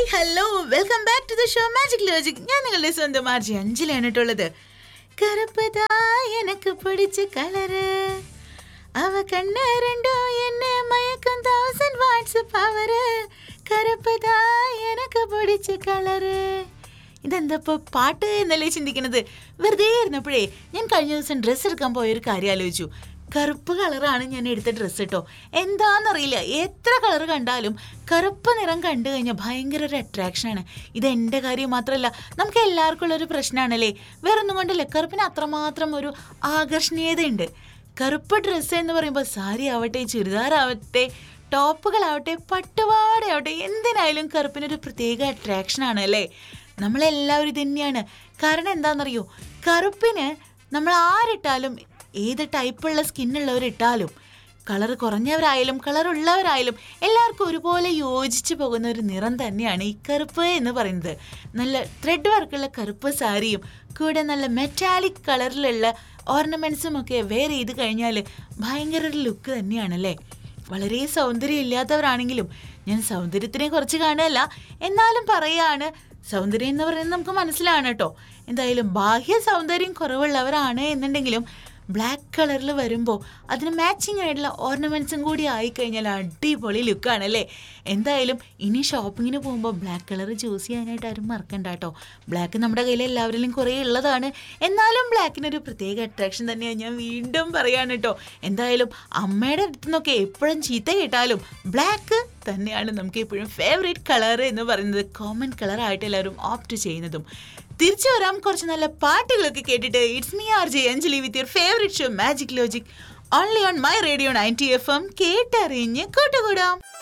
hello welcome back to the show magic logic ഞാൻ നിങ്ങളുടെ സ്വന്തം മാർജി അഞ്ചിലാണ് കേട്ടുള്ളത് കറുപ്പതാ എനക്ക് പിടിച്ച കളറ് അവ കണ്ണ് രണ്ടോ എന്നെ മയക്കം തൗസൻഡ് വാട്സ് പവറ് കറുപ്പതാ എനക്ക് പിടിച്ച കളറ് ഇതെന്താ ഇപ്പോൾ പാട്ട് എന്നല്ലേ ചിന്തിക്കുന്നത് വെറുതെ ഇരുന്നപ്പോഴേ ഞാൻ കഴിഞ്ഞ ദിവസം ഡ്രസ്സ് എടുക്കാൻ പോയൊരു കാര്യം ആലോചിച്ചു കറുപ്പ് കളറാണ് ഞാൻ എടുത്ത ഡ്രസ്സ് കേട്ടോ എന്താണെന്നറിയില്ല എത്ര കളർ കണ്ടാലും കറുപ്പ് നിറം കണ്ടു കഴിഞ്ഞാൽ ഭയങ്കര ഒരു അട്രാക്ഷനാണ് ഇത് എൻ്റെ കാര്യം മാത്രമല്ല നമുക്ക് എല്ലാവർക്കും ഉള്ളൊരു പ്രശ്നമാണല്ലേ വേറെ ഒന്നും കൊണ്ടല്ല കറുപ്പിന് അത്രമാത്രം ഒരു ആകർഷണീയതയുണ്ട് കറുപ്പ് ഡ്രസ്സ് എന്ന് പറയുമ്പോൾ സാരി ആവട്ടെ ചുരിദാർ ആവട്ടെ ടോപ്പുകളാവട്ടെ പട്ടുപാവാടയാവട്ടെ എന്തിനായാലും കറുപ്പിനൊരു പ്രത്യേക അട്രാക്ഷനാണ് അല്ലേ നമ്മളെല്ലാവരും ഇത് തന്നെയാണ് കാരണം എന്താണെന്നറിയോ കറുപ്പിന് നമ്മൾ ആരിട്ടാലും ഏത് ടൈപ്പുള്ള സ്കിന്നുള്ളവരിട്ടാലും കളർ കുറഞ്ഞവരായാലും കളർ ഉള്ളവരായാലും എല്ലാവർക്കും ഒരുപോലെ യോജിച്ച് പോകുന്ന ഒരു നിറം തന്നെയാണ് ഈ കറുപ്പ് എന്ന് പറയുന്നത് നല്ല ത്രെഡ് വർക്കുള്ള കറുപ്പ് സാരിയും കൂടെ നല്ല മെറ്റാലിക് കളറിലുള്ള ഓർണമെൻറ്റ്സും ഒക്കെ വെയർ ചെയ്ത് കഴിഞ്ഞാൽ ഭയങ്കര ഒരു ലുക്ക് തന്നെയാണല്ലേ വളരെ സൗന്ദര്യം ഇല്ലാത്തവരാണെങ്കിലും ഞാൻ സൗന്ദര്യത്തിനെ കുറിച്ച് കാണുകയല്ല എന്നാലും പറയാണ് സൗന്ദര്യം എന്ന് പറയുന്നത് നമുക്ക് മനസ്സിലാണ് കേട്ടോ എന്തായാലും ബാഹ്യ സൗന്ദര്യം കുറവുള്ളവരാണ് എന്നുണ്ടെങ്കിലും ബ്ലാക്ക് കളറിൽ വരുമ്പോൾ അതിന് മാച്ചിങ് ആയിട്ടുള്ള ഓർണമെൻറ്റ്സും കൂടി ആയിക്കഴിഞ്ഞാൽ അടിപൊളി ലുക്കാണല്ലേ എന്തായാലും ഇനി ഷോപ്പിങ്ങിന് പോകുമ്പോൾ ബ്ലാക്ക് കളർ ചൂസ് ചെയ്യാനായിട്ട് ആരും മറക്കണ്ട കേട്ടോ ബ്ലാക്ക് നമ്മുടെ കയ്യിൽ എല്ലാവരിലും കുറേ ഉള്ളതാണ് എന്നാലും ബ്ലാക്കിനൊരു പ്രത്യേക അട്രാക്ഷൻ തന്നെയാണ് ഞാൻ വീണ്ടും പറയാണ് കേട്ടോ എന്തായാലും അമ്മയുടെ അടുത്ത് നിന്നൊക്കെ എപ്പോഴും ചീത്ത കേട്ടാലും ബ്ലാക്ക് തന്നെയാണ് നമുക്ക് എപ്പോഴും ഫേവറേറ്റ് കളർ എന്ന് പറയുന്നത് കോമൺ കളറായിട്ട് എല്ലാവരും ഓപ്റ്റ് ചെയ്യുന്നതും തിരിച്ചു വരാം കുറച്ച് നല്ല പാട്ടുകളൊക്കെ കേട്ടിട്ട് it's me R J Anjali with your favourite show magic logic only on my radio ninety F M കേട്ടറിഞ്ഞ് കൂട്ടുകൂടാം